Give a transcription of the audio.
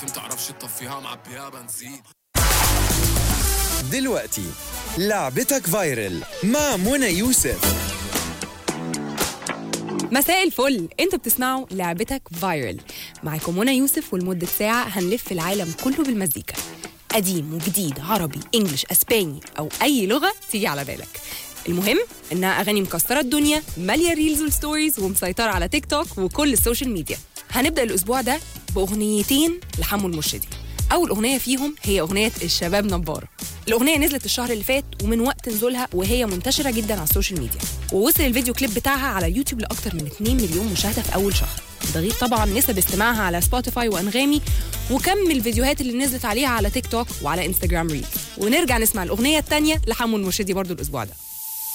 متعرفش تطفيها معبيها بنزين دلوقتي لعبتك فايرل مع منى يوسف مساء الفل انتوا بتسمعوا لعبتك فايرل معاكم منى يوسف ولمدة ساعة هنلف العالم كله بالمزيكا قديم وجديد عربي انجلش اسباني او اي لغة تيجي على بالك المهم انها اغاني مكسرة الدنيا مالية ريلز والستوريز ومسيطرة على تيك توك وكل السوشيال ميديا هنبدأ الاسبوع ده باغنيتين لحمو المرشدي اول اغنية فيهم هي اغنية الشباب نبارة الاغنية نزلت الشهر اللي فات ومن وقت نزولها وهي منتشرة جدا على السوشيال ميديا ووصل الفيديو كليب بتاعها على اليوتيوب لاكتر من 2 مليون مشاهدة في اول شهر ده غير طبعا نسب استماعها على سبوتيفاي وانغامي وكم الفيديوهات اللي نزلت عليها على تيك توك وعلى انستجرام ريلز ونرجع نسمع الاغنية الثانية لحمو المرشدي برضو الاسبوع ده